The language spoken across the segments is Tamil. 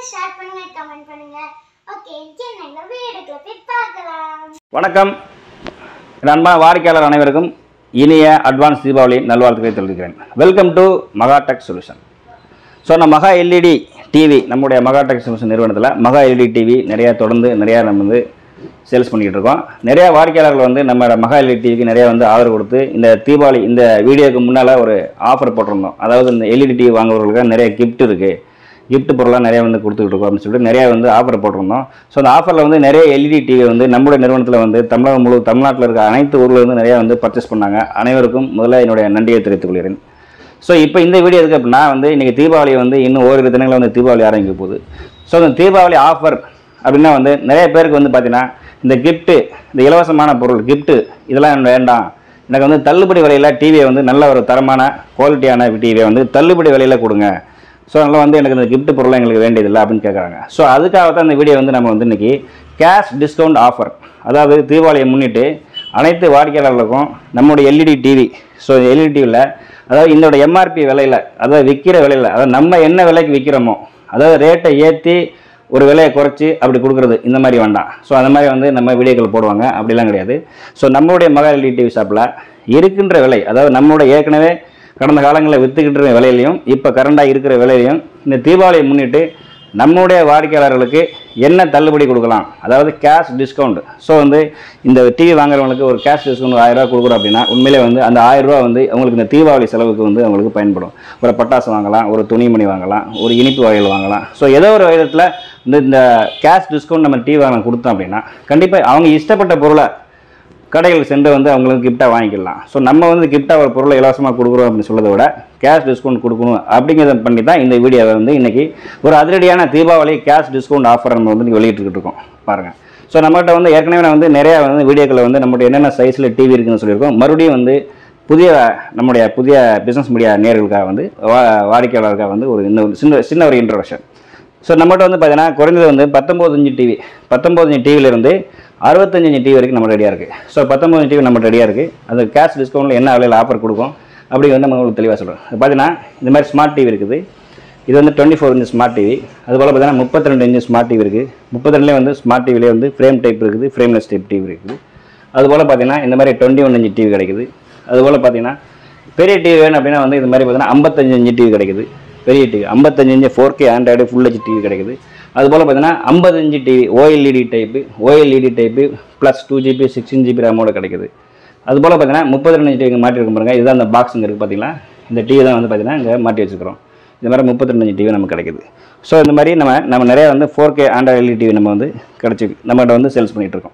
ஷேர் பண்ணுங்க கமெண்ட் பண்ணுங்க ஓகே என்னங்க வீடியோக்குள்ள போய் பார்க்கலாம் வணக்கம் என் அன்பா வாடிக்கையாளர் அனைவருக்கும் இனிய அட்வான்ஸ் தீபாவளி நல்வாழ்த்துக்களை தெரிவிக்கிறேன் welcome to Maha tech solution so நம்ம மகா எல்இடி டிவி நம்முடைய மகா டெக் சொல்யூஷன் நிறுவனத்தில் மகா எல்இடி டிவி நிறையா தொடர்ந்து நிறையா நம்ம வந்து சேல்ஸ் பண்ணிக்கிட்டு இருக்கோம் நிறையா வாடிக்கையாளர்கள் வந்து நம்ம மகா எல்இடி டிவிக்கு நிறையா வந்து ஆதரவு கொடுத்து இந்த தீபாவளி இந்த வீடியோக்கு முன்னால் ஒரு ஆஃபர் போட்டிருந்தோம் அதாவது இந்த எல்இடி டிவி வாங்குறவங்களுக்கு நிறைய கிஃப்ட் இருக்குது கிஃப்ட் பொருளாக நிறைய வந்து கொடுத்துக்கிட்டு இருக்கோம் அப்படின்னு சொல்லிட்டு நிறைய வந்து ஆஃபர் போட்டிருந்தோம் ஸோ அந்த ஆஃபரில் வந்து நிறைய எல்இடி டிவி வந்து நம்முடைய நிறுவனத்தில் வந்து தமிழகம் முழு தமிழ்நாட்டில் இருக்க அனைத்து ஊரில் வந்து நிறையா வந்து பர்ச்சேஸ் பண்ணாங்க அனைவருக்கும் முதல்ல என்னுடைய நன்றியை தெரிவித்துக் கொள்கிறேன் ஸோ இப்போ இந்த வீடியோ எதுக்கு அப்படின்னா வந்து இன்றைக்கி தீபாவளி வந்து இன்னும் ஓரிரு தினங்களில் வந்து தீபாவளி ஆரம்பிக்க போகுது ஸோ இந்த தீபாவளி ஆஃபர் அப்படின்னா வந்து நிறைய பேருக்கு வந்து பார்த்தீங்கன்னா இந்த கிஃப்ட்டு இந்த இலவசமான பொருள் கிஃப்ட்டு இதெல்லாம் எனக்கு வேண்டாம் எனக்கு வந்து தள்ளுபடி விலையில் டிவியை வந்து நல்ல ஒரு தரமான குவாலிட்டியான டிவியை வந்து தள்ளுபடி விலையில் கொடுங்க ஸோ அதனால் வந்து எனக்கு இந்த கிஃப்ட் பொருள் எங்களுக்கு வேண்டியதில்லை அப்படின்னு கேட்குறாங்க ஸோ அதுக்காக தான் இந்த வீடியோ வந்து நம்ம வந்து இன்றைக்கி கேஷ் டிஸ்கவுண்ட் ஆஃபர் அதாவது தீபாவளியை முன்னிட்டு அனைத்து வாடிக்கையாளர்களுக்கும் நம்முடைய எல்இடி டிவி ஸோ எல்இடி டிவியில் அதாவது இதோட எம்ஆர்பி விலையில் அதாவது விற்கிற விலையில் அதாவது நம்ம என்ன விலைக்கு விற்கிறோமோ அதாவது ரேட்டை ஏற்றி ஒரு விலையை குறைச்சி அப்படி கொடுக்குறது இந்த மாதிரி வேண்டாம் ஸோ அந்த மாதிரி வந்து நம்ம வீடியோக்கள் போடுவாங்க அப்படிலாம் கிடையாது ஸோ நம்மளுடைய மகா எல்இடி டிவி ஷாப்பில் இருக்கின்ற விலை அதாவது நம்மளுடைய ஏற்கனவே கடந்த காலங்களில் விற்றுக்கிட்டு இருக்க விலையிலையும் இப்போ கரண்டாக இருக்கிற விலையிலையும் இந்த தீபாவளியை முன்னிட்டு நம்முடைய வாடிக்கையாளர்களுக்கு என்ன தள்ளுபடி கொடுக்கலாம் அதாவது கேஷ் டிஸ்கவுண்ட் ஸோ வந்து இந்த டிவி வாங்குறவங்களுக்கு ஒரு கேஷ் டிஸ்கவுண்ட் ஆயிரம் ரூபா கொடுக்குறோம் அப்படின்னா உண்மையிலே வந்து அந்த ஆயிரம் ரூபா வந்து அவங்களுக்கு இந்த தீபாவளி செலவுக்கு வந்து அவங்களுக்கு பயன்படும் ஒரு பட்டாசு வாங்கலாம் ஒரு துணிமணி வாங்கலாம் ஒரு இனிப்பு வகைகள் வாங்கலாம் ஸோ ஏதோ ஒரு விதத்தில் இந்த இந்த கேஷ் டிஸ்கவுண்ட் நம்ம டிவி வாங்க கொடுத்தோம் அப்படின்னா கண்டிப்பாக அவங்க இஷ்டப்பட்ட பொருளை கடைகளுக்கு சென்று வந்து அவங்களுக்கு கிஃப்டாக வாங்கிக்கலாம் ஸோ நம்ம வந்து கிஃப்டாக ஒரு பொருளை இலவசமாக கொடுக்குறோம் அப்படின்னு சொல்றதை விட கேஷ் டிஸ்கவுண்ட் கொடுக்கணும் அப்படிங்கிறத பண்ணி தான் இந்த வீடியோவை வந்து இன்றைக்கி ஒரு அதிரடியான தீபாவளி கேஷ் டிஸ்கவுண்ட் ஆஃபர் நம்ம வந்து வெளியிட்டுக்கிட்டு இருக்கோம் பாருங்கள் ஸோ நம்மகிட்ட வந்து ஏற்கனவே நான் வந்து நிறையா வந்து வீடியோக்களை வந்து நம்மகிட்ட என்னென்ன சைஸில் டிவி இருக்குன்னு சொல்லியிருக்கோம் மறுபடியும் வந்து புதிய நம்முடைய புதிய பிஸ்னஸ் மீடியா நேர்களுக்காக வந்து வா வாடிக்கையாளருக்காக வந்து ஒரு இன்னும் சின்ன சின்ன ஒரு இன்ட்ரடக்ஷன் ஸோ நம்மகிட்ட வந்து பார்த்தீங்கன்னா குறைந்தது வந்து பத்தொம்போது இன்ச்சு டிவி பத்தொம்போது இன்ச்சு டிவிலேருந்து அறுபத்தஞ்சு இன்ச்சு டிவி வரைக்கும் நம்ம ரெடியாக இருக்குது ஸோ பத்தொம்போது டிவி நம்ம ரெடியாக இருக்குது அது கேஷ் டிஸ்கவுண்ட்டில் என்ன விலையில் ஆஃபர் கொடுக்கும் அப்படி வந்து நம்ம உங்களுக்கு தெளிவாக சொல்கிறோம் பார்த்தீங்கன்னா இந்த மாதிரி ஸ்மார்ட் டிவி இருக்குது இது வந்து twenty four inch smart TV அதுபோல் பார்த்தீங்கன்னா முப்பத்தி ரெண்டு இன்ச்சு ஸ்மார்ட் டிவி இருக்குது முப்பத்தி ரெண்டுலேயே வந்து ஸ்மார்ட் டிவிலே வந்து ஃப்ரேம் டைப் இருக்குது ஃப்ரேம்லெஸ் டைப் டிவி இருக்குது அதுபோல் பார்த்தீங்கன்னா இந்த மாதிரி டுவெண்ட்டி ஒன் இன்ச்சு டிவி கிடைக்குது அதுபோல் பார்த்தீங்கன்னா பெரிய டிவி வேணும் அப்படின்னா வந்து இந்த மாதிரி பார்த்தீங்கன்னா ஐம்பத்தஞ்சு இன்ச்சு டிவி கிடைக்குது பெரிய டிவி ஐம்பத்தஞ்சு inch four K android full H TV கிடைக்குது அதுபோல் பார்த்தீங்கன்னா ஐம்பது inch TV OLED type OLED type plus two GB sixteen GB ரேமோட கிடைக்குது அதுபோல் பார்த்தீங்கன்னா முப்பது ரெண்டு இன்ச்சு டிவி மாட்டிருக்கும் பாருங்க இதுதான் அந்த பாக்ஸ் இங்கே இருக்குது பார்த்தீங்களா இந்த டிவி தான் வந்து பார்த்தீங்கன்னா இங்கே மாட்டி வச்சுக்கிறோம் இந்த மாதிரி முப்பத்தி ரெண்டு டிவி நமக்கு கிடைக்குது ஸோ இந்த மாதிரி நம்ம நம்ம நிறைய வந்து four K android LED TV நம்ம வந்து கிடச்சி நம்மகிட்ட வந்து சேல்ஸ் பண்ணிகிட்டு இருக்கோம்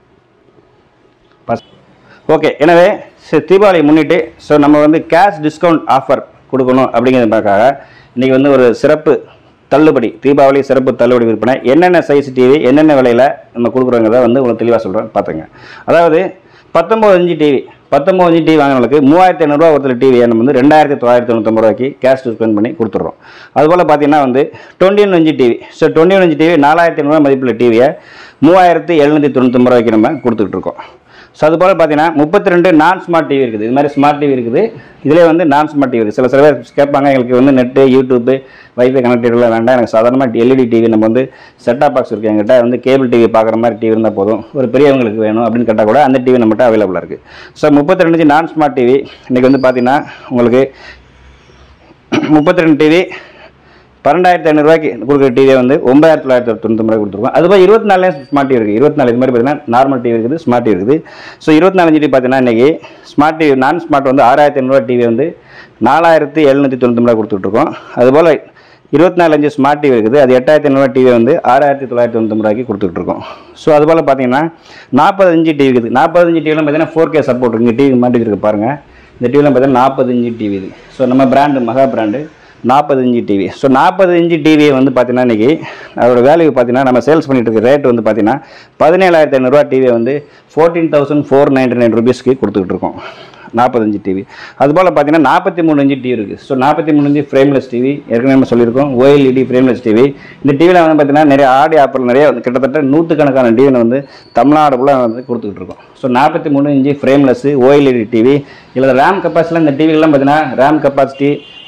பஸ் ஓகே எனவே சரி, தீபாவளி முன்னிட்டு ஸோ நம்ம வந்து கேஷ் டிஸ்கவுண்ட் ஆஃபர் கொடுக்கணும் அப்படிங்கிறதுக்காக இன்றைக்கி வந்து ஒரு சிறப்பு தள்ளுபடி தீபாவளி சிறப்பு தள்ளுபடி விற்பனை என்னென்ன சைஸ் டிவி என்னென்ன விலையில் நம்ம கொடுக்குறோங்கிறத வந்து உங்களுக்கு தெளிவாக சொல்கிறேன் பார்த்துங்க அதாவது பத்தொம்போது இன்ச்சு டிவி பத்தொம்போது இன்ச்சு டிவி வாங்கினவங்களுக்கு மூவாயிரத்தி ஐநூறுரூவா ஒருத்தர் டிவியை நம்ம வந்து ரெண்டாயிரத்தி தொள்ளாயிரத்தி தொண்ணூத்தொம்பது ரூபாய்க்கு கேஷ் டிஸ்கவுண்ட் பண்ணி கொடுத்துட்றோம் அதுபோல் பார்த்தீங்கன்னா வந்து twenty one inch TV so twenty one inch TV நாலாயிரத்தி ஐநூறுரூவா மதிப்பில் டிவியை மூவாயிரத்தி எழுநூற்றி தொண்ணூத்தொம்பது ரூபாய்க்கு நம்ம கொடுத்துக்கிட்டு இருக்கோம் ஸோ அது போல் பார்த்தீங்கன்னா முப்பத்தி ரெண்டு நான் ஸ்மார்ட் டிவி இருக்குது இது மாதிரி ஸ்மார்ட் டிவி இருக்குது இதிலே வந்து நான் ஸ்மார்ட் டிவி இருக்குது சில சில பேர் கேட்பாங்க எங்களுக்கு வந்து நெட்டு யூடியூப்பு வைஃபை கனெக்டட்லாம் வேண்டாம் எனக்கு சாதாரணமாக எல்இடி டிவி நம்ம வந்து செட்டாப் பாக்ஸ் இருக்குது எங்கிட்ட வந்து கேபிள் டிவி பார்க்குற மாதிரி டிவி இருந்தால் போதும் ஒரு பெரியவங்களுக்கு வேணும் அப்படின்னு கேட்டால் கூட அந்த டிவி நம்மகிட்ட அவைலபிளாக இருக்குது ஸோ முப்பத்தி ரெண்டு நான் ஸ்மார்ட் டிவி இன்றைக்கி வந்து பார்த்தீங்கன்னா உங்களுக்கு முப்பத்தி ரெண்டு டிவி பன்னெண்டாயிரத்தி ஐநூறுரூவாய்க்கு கொடுக்குற டிவியை வந்து ஒன்பதாயிரத்தி தொள்ளாயிரத்தி தொண்ணூத்தொம்பது ரூபாய் கொடுத்துருக்கோம் அதுபோல் இருபத்தி நாலு ஸ்மார்ட் டிவி இருக்குது இருபத்தி நாலு இது மாதிரி பார்த்தீங்கன்னா நார்மல் டிவி இருக்குது ஸ்மார்ட் டிவி இருக்குது ஸோ இருபத்தி நாலு டிவி பார்த்தீங்கன்னா இன்றைக்கி ஸ்மார்ட் டிவி நான் ஸ்மார்ட் வந்து ஆறாயிரத்தி ஐநூறுரூவா டிவி வந்து நாலாயிரத்தி எழுநூற்றி தொண்ணூத்தொம்பது ரூபாய் கொடுத்துட்ருக்கோம் அதுபோல் இருபத்தி நாலு அஞ்சு ஸ்மார்ட் டிவி இருக்குது அது எட்டாயிரத்தி ஐநூறுரூவா டிவி வந்து ஆறாயிரத்தி தொள்ளாயிரத்தி தொண்ணூத்தொம்பது ரூபாய்க்கு கொடுத்துட்ருக்கோம் ஸோ அதுபோல் பார்த்தீங்கன்னா நாற்பது இன்ச்சு டிவி இருக்குது நாற்பது இன்ச்சு டிவிலாம் பார்த்தீங்கன்னா ஃபோர் கே சப்போர்ட் இங்கே டிவி மாட்டி இருக்கு பாருங்கள் இந்த டிவிலாம் பார்த்தீங்கன்னா நாற்பது இன்ச்சு டிவி இது ஸோ நம்ம பிராண்டு மகா பிராண்டு நாற்பது இன்ச்சு டிவி ஸோ நாற்பது இன்ச்சு டிவியை வந்து பார்த்தீங்கன்னா இன்றைக்கி அதோட வேல்யூ பார்த்தீங்கன்னா நம்ம சேல்ஸ் பண்ணிட்டு இருக்க ரேட் வந்து பார்த்தீங்கன்னா பதினேழாயிரத்தி ஐநூறுரூவா டிவியை வந்து fourteen thousand four ninety nine ருபீஸ்க்கு கொடுத்துக்கிட்டு இருக்கோம் நாற்பத்தஞ்சு டிவி அதுபோல் பார்த்தீங்கன்னா நாற்பத்தி மூணு இன்ச்சு டிவி இருக்குது ஸோ நாற்பத்தி மூணு இன்ச்சு ஃப்ரேம்லெஸ் டிவி ஏற்கனவே நம்ம சொல்லியிருக்கோம் ஓஎல்இடி ஃப்ரேம்லெஸ் டிவி இந்த டிவியில் வந்து பார்த்தீங்கன்னா நிறைய ஆடி ஆப்பர் நிறைய வந்து கிட்டத்தட்ட நூற்றுக்கணக்கான டிவியில் வந்து தமிழ்நாடு ஃபுல்லாக வந்து கொடுத்துக்கிட்டு இருக்கோம் ஸோ நாற்பத்தி மூணு இன்ச்சு ஃப்ரேம்லெஸ் ஓஎல்இடி டிவி இதில் ரேம் கெப்பாசிட்டியில் இந்த டிவிலாம் பார்த்தீங்கன்னா ரேம் கெப்பாசிட்டி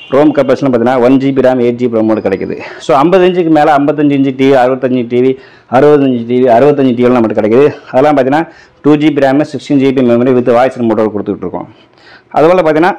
ரோம் கப்பல்ஸ்லாம் பார்த்தீங்கன்னா one GB RAM eight GB ரேமோடு கிடைக்குது ஸோ ஐம்பது இன்ச்சுக்கு மேலே ஐம்பத்தஞ்சு இன்ச்சு டிவி அறுபத்தஞ்சு டிவி அறுபத்தஞ்சு டிவி அறுபத்தஞ்சு டிவிலாம் மட்டும் கிடைக்குது அதெல்லாம் பார்த்தீங்கன்னா two GB RAM sixteen GB memory with voice motor கொடுத்துட்டு இருக்கோம் அதுபோல் பார்த்தீங்கன்னா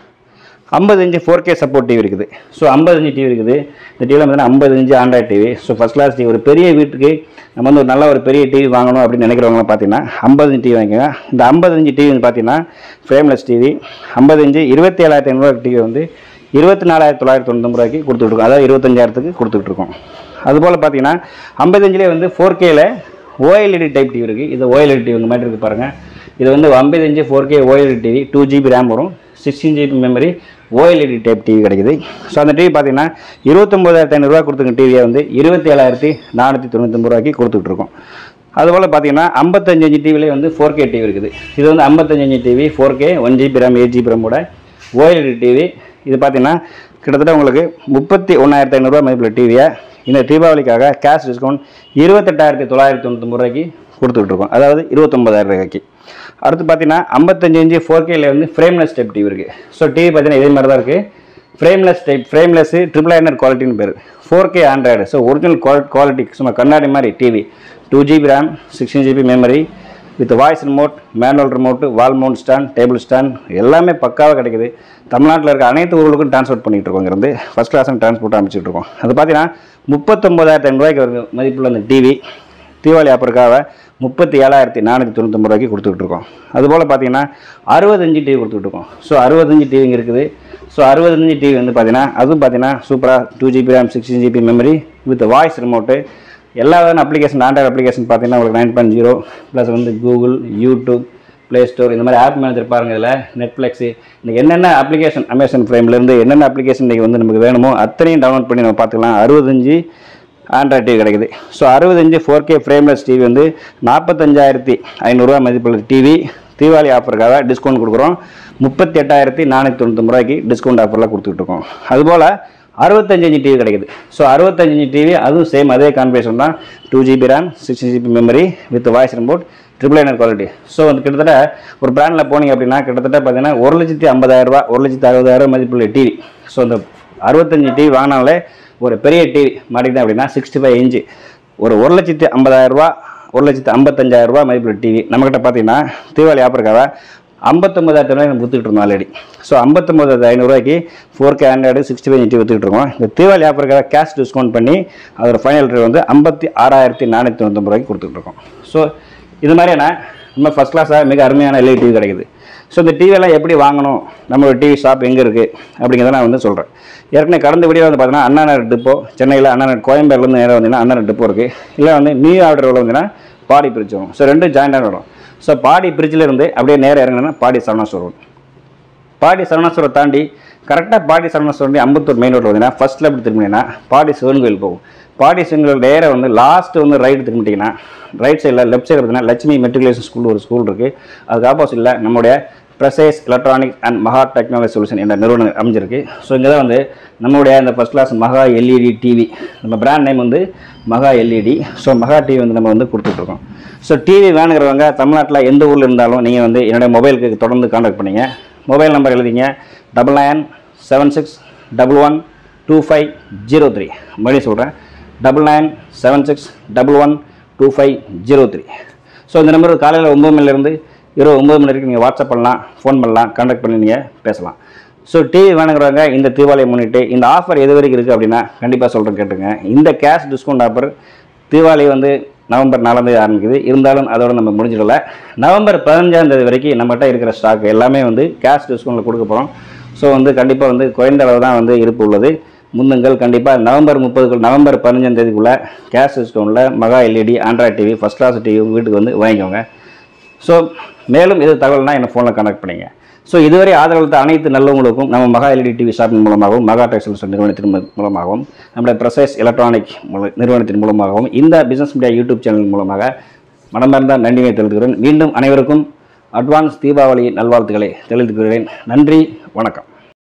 ஐம்பது inch four K support TV இருக்குது ஸோ ஐம்பது இன்ச்சு டிவி இருக்குது இந்த டிவியில் பார்த்தீங்கன்னா ஐம்பது inch android TV so first class TV ஒரு பெரிய வீட்டுக்கு நம்ம வந்து ஒரு நல்ல ஒரு பெரிய டிவி வாங்கணும் அப்படின்னு நினைக்கிறவங்களாம் பார்த்தீங்கன்னா ஐம்பது இன்ச்சு டிவி வாங்கிக்கோங்க இந்த ஐம்பது இன்ச்சு டிவி வந்து பார்த்தீங்கன்னா ஃப்ரேம்லெஸ் டிவி ஐம்பது இன்ச்சு இருபத்தி ஏழாயிரத்தி ஐநூறுவா டிவி வந்து இருபத்தி நாலாயிரத்தி தொள்ளாயிரத்தி தொண்ணூத்தொம்பது ரூபாய்க்கு கொடுத்துட்ருக்கோம் அதாவது இருபத்தஞ்சாயிரத்துக்கு கொடுத்துட்ருக்கோம் அதுபோல் பார்த்தீங்கன்னா ஐம்பது இன்ச்சிலே வந்து ஃபோர் கேல ஓஎல்இடி டைப் டிவி இருக்குது இது ஓஎல்இடி டிவி இந்த மாதிரி இருக்குது பாருங்கள் இது வந்து ஐம்பது inch four K OLED TV two GB RAM வரும் sixteen GB memory OLED type TV கிடைக்குது ஸோ அந்த டிவி பார்த்தீங்கன்னா இருபத்தொம்போதாயிரத்தி ஐநூறுரூவா கொடுத்துருக்க டிவியை வந்து இருபத்தி ஏழாயிரத்தி நானூற்றி தொண்ணூத்தொம்பது ரூபாய்க்கு கொடுத்துட்ருக்கோம் அதுபோல் பார்த்தீங்கன்னா ஐம்பத்தஞ்சு இன்ச்சு டிவிலே வந்து ஃபோர் கே டிவி இருக்குது இது வந்து ஐம்பத்தஞ்சு inch TV four K one GB RAM eight GB ரேமோட ஓஎல்இடி டிவி இது பார்த்தீங்கன்னா கிட்டத்தட்ட உங்களுக்கு முப்பத்தி ஒன்றாயிரத்தி ஐநூறுரூவா மதிப்புள்ள டிவியை இந்த தீபாவளிக்காக கேஷ் டிஸ்கவுண்ட் இருபத்தெட்டாயிரத்தி தொள்ளாயிரத்தி தொண்ணூத்தொம்பது ரூபாய்க்கு கொடுத்துட்ருக்கோம் அதாவது இருபத்தொம்பதாயிரம் ரூபாய்க்கு அடுத்து பார்த்தீங்கன்னா ஐம்பத்தஞ்சு இன்ச்சு ஃபோர் கேல வந்து ஃப்ரேம்லெஸ் டைப் டிவி இருக்குது ஸோ டிவி பார்த்தீங்கன்னா இதே மாதிரி தான் இருக்குது frameless type frameless triple inner குவாலிட்டின்னு பேர் four K android so original quality சும்மா கண்ணாடி மாதிரி TV two GB RAM sixteen GB memory with voice remote manual remote wall mount stand table stand எல்லாமே பக்காவாக கிடைக்குது தமிழ்நாட்டில் இருக்க அனைத்து ஊர்களுக்கும் டிரான்ஸ்போர்ட் பண்ணிட்டு இருக்கோம் இருந்து ஃபஸ்ட் கிளாஸ் டிரான்ஸ்போர்ட் அமைச்சிட்டு இருக்கோம் அது பார்த்தீங்கன்னா முப்பத்தொம்போதாயிரத்தி ஐநூறுவாய்க்கு வருது மதிப்புள்ள அந்த டிவி தீபாவளி ஆஃபருக்காக முப்பத்தி ஏழாயிரத்தி நானூற்றி தொண்ணூத்தொம்பது ரூபாய்க்கு கொடுத்துட்டு இருக்கோம் அதுபோல் பார்த்தீங்கன்னா அறுபத்தஞ்சு டிவி கொடுத்துட்டு இருக்கோம் ஸோ அறுபத்தஞ்சு டிவி இங்கே இருக்குது ஸோ அறுபத்தஞ்சு டிவி வந்து பார்த்தீங்கன்னா அதுவும் பார்த்தீங்கன்னா சூப்பராக two GB RAM sixteen GB memory with voice remote எல்லா விதமான அப்ளிகேஷன் ஆண்ட்ராய்டு அப்ளிகேஷன் பார்த்தீங்கன்னா உங்களுக்கு நைன் பாயிண்ட் ஜீரோ ப்ளஸ் வந்து கூகுள் யூடியூப் ப்ளே ஸ்டோர் இந்த மாதிரி ஆப் மேனேஜர் பாருங்க இதில் நெட்ஃப்ளிக்ஸு இன்றைக்கி என்னென்ன அப்ளிகேஷன் அமேசான் ஃப்ரேம்லேருந்து என்னென்ன அப்ளிகேஷன் இன்றைக்கி வந்து நமக்கு வேணுமோ அத்தனையும் டவுன்லோட் பண்ணி நம்ம பார்த்துக்கலாம் அறுபத்தஞ்சு ஆண்ட்ராய்ட் டிவி கிடைக்குது ஸோ அறுபத்தஞ்சு ஃபோர் கே ஃப்ரேம்லெஸ் டிவி வந்து நாற்பத்தஞ்சாயிரத்தி ஐநூறுரூவா மதிப்புள்ள டிவி தீபாவளி ஆஃபருக்காக டிஸ்கவுண்ட் கொடுக்குறோம் முப்பத்தி எட்டாயிரத்தி நானூற்றி தொண்ணூத்தொம்பது ரூபாய்க்கு டிஸ்கவுண்ட் ஆஃபரில் கொடுத்துட்டு இருக்கோம் அதுபோல் அறுபத்தஞ்சு இன்ச்சு டிவி கிடைக்குது ஸோ அறுபத்தஞ்சு இன்ச்சு டிவி அதுவும் சேம் அதே கான்ஃபிகரேஷன் தான் two GB RAM sixty GB memory with voice remote triple inner quality so வந்து கிட்டத்தட்ட ஒரு பிராண்டில் போனீங்க அப்படின்னா கிட்டத்தட்ட பார்த்தீங்கன்னா ஒரு லட்சத்தி ஐம்பதாயிரம் ரூபா ஒரு லட்சத்தி அறுபதாயிரம் மதிப்புள்ள டிவி ஸோ இந்த அறுபத்தஞ்சு டிவி வாங்கினாலே ஒரு பெரிய டிவி மாட்டிக்கிட்டேன் அப்படின்னா சிக்ஸ்டி ஃபைவ் இன்ச்சு ஒரு ஒரு லட்சத்தி ஐம்பதாயிரம் ரூபா ஒரு லட்சத்தி ஐம்பத்தஞ்சாயிரம் ரூபா மதிப்புள்ள டிவி நம்மக்கிட்ட பார்த்தீங்கன்னா தீபாவளி ஆஃபருக்காக ஐம்பத்தொம்பதாயிரத்தி ரூபாய் நம்ம வித்துக்கிட்டு இருந்தோம் ஆல்ரெடி ஸோ ஐம்பத்தொம்பதாயிரத்தி ஐநூறுரூவாய்க்கு four K android sixty five inch வித்துக்கிட்டு இருக்கோம் இந்த தீபாவளி ஆஃபருக்காக கேஷ் டிஸ்கவுண்ட் பண்ணி அதோட ஃபைனல் ரேட் வந்து ஐம்பத்தி ஆறாயிரத்தி நானூற்றி தொண்ணூத்தொம்பது ரூபாய்க்கு கொடுத்துட்டு இருக்கோம் ஸோ இது மாதிரியான நம்ம ஃபஸ்ட் கிளாஸாக மிக அருமையான எல்இடி டிவி கிடைக்குது ஸோ இந்த டிவியெல்லாம் எப்படி வாங்கணும் நம்மளோட டிவி ஷாப் எங்கே இருக்குது அப்படிங்கிறத நான் வந்து சொல்கிறேன் ஏற்கனவே கடந்த வீடியோ வந்து பார்த்தீங்கன்னா அண்ணா நகர் டிப்போ சென்னையில் அண்ணா நகர் கோயம்பேடுலேருந்து நேராக வந்தீங்கன்னா அண்ணா நகர் டிப்போ இருக்குது இல்லை வந்து நியூ ஆர்டர் வந்தீங்கன்னா பாடி பிரிட்ஜ் வரும் ஸோ ரெண்டும் ஜாயிண்டாக வரும் ஸோ பாடி பிரிட்ஜில் இருந்து அப்படியே நேரம் இறங்கினா பாடி சரணாஸ்வரம் வரும் பாடி சரணாஸ்வரம் தாண்டி கரெக்டாக பாடி சரணாஸ்வரம் வந்து அம்பத்தூர் மெயின் ரோட்டில் வந்தீங்கன்னா ஃபஸ்ட்டில் எப்படி திரும்பினீங்கன்னா பாடி சிவன் கோயில் போகும் பாடி சிவன் கோயில் நேராக வந்து லாஸ்ட் வந்து ரைட் திரும்பிட்டீங்கன்னா ரைட் சைடில் லெஃப்ட் சைடு பார்த்தீங்கன்னா லட்சுமி மெட்ரிகுலேஷன் ஸ்கூல் ஒரு ஸ்கூல் இருக்குது அதுக்கு ஆப்போசிட்டில் நம்முடைய precise electronic and Maha technology solution என்ற நிறுவனம் அமைஞ்சிருக்கு ஸோ இங்கே தான் வந்து நம்மளுடைய இந்த first class Maha LED TV நம்ம பிராண்ட் நேம் வந்து மகா எல்இடி ஸோ மகா டிவி வந்து நம்ம வந்து கொடுத்துட்ருக்கோம் ஸோ டிவி வேணுங்கிறவங்க தமிழ்நாட்டில் எந்த ஊரில் இருந்தாலும் நீங்கள் வந்து என்னுடைய மொபைலுக்கு தொடர்ந்து கான்டாக்ட் பண்ணீங்க மொபைல் நம்பர் எழுதிங்க double nine seven six double one two five zero three மறுபடியும் சொல்கிறேன் double nine seven six double one two five zero three so இந்த நம்பர் காலையில் ஒம்பது மணிலேருந்து இரவு ஒம்பது மணி வரைக்கும் நீங்கள் வாட்ஸ்அப் பண்ணலாம் ஃபோன் பண்ணலாம் கான்டாக்ட் பண்ணி நீங்கள் பேசலாம் ஸோ டிவி வேணுங்கிறவங்க இந்த தீபாவளியை முன்னிட்டு இந்த ஆஃபர் எது வரைக்கும் இருக்குது அப்படின்னா கண்டிப்பாக சொல்கிறேன் கேட்டுங்க இந்த கேஷ் டிஸ்கவுண்ட் ஆஃபர் தீபாவளி வந்து நவம்பர் நாலாம் தேதி ஆரம்பிக்குது இருந்தாலும் அதோட நம்ம முடிஞ்சிடல நவம்பர் பதினஞ்சாம் தேதி வரைக்கும் நம்மகிட்ட இருக்கிற ஸ்டாக் எல்லாமே வந்து கேஷ் டிஸ்கவுண்ட்டில் கொடுக்க போகிறோம் ஸோ வந்து கண்டிப்பாக வந்து குறைந்த அளவு தான் வந்து இருப்பு உள்ளது முன்னுங்கள் கண்டிப்பாக நவம்பர் முப்பதுக்குள் நவம்பர் பதினஞ்சாம் தேதிக்குள்ளே கேஷ் டிஸ்கவுண்ட்டில் Maha LED android TV first class TV உங்கள் வீட்டுக்கு வந்து வாங்கிக்கோங்க ஸோ மேலும் இது தகவல்னா என்னை ஃபோனில் கனெக்ட் பண்ணிங்க ஸோ இதுவரை ஆதரவளித்த அனைத்து நல்லவங்களுக்கும் நம்ம மகா எல்இடி டிவி ஷாப்பிங் மூலமாகவும் மகா டெக்ஸ்டைல்ஸ் நிறுவனத்தின் மூ- மூலமாகவும் நம்முடைய ப்ரெசஸ் எலக்ட்ரானிக் மூல- நிறுவனத்தின் மூலமாகவும் இந்த பிசினஸ் மீடியா யூடியூப் சேனல் மூலமாக மனமார்ந்த நன்றியை தெரிவித்துக்கிறேன் மீண்டும் அனைவருக்கும் அட்வான்ஸ் தீபாவளி நல்வாழ்த்துக்களை தெரிவித்துக் கொள்கிறேன் நன்றி வணக்கம்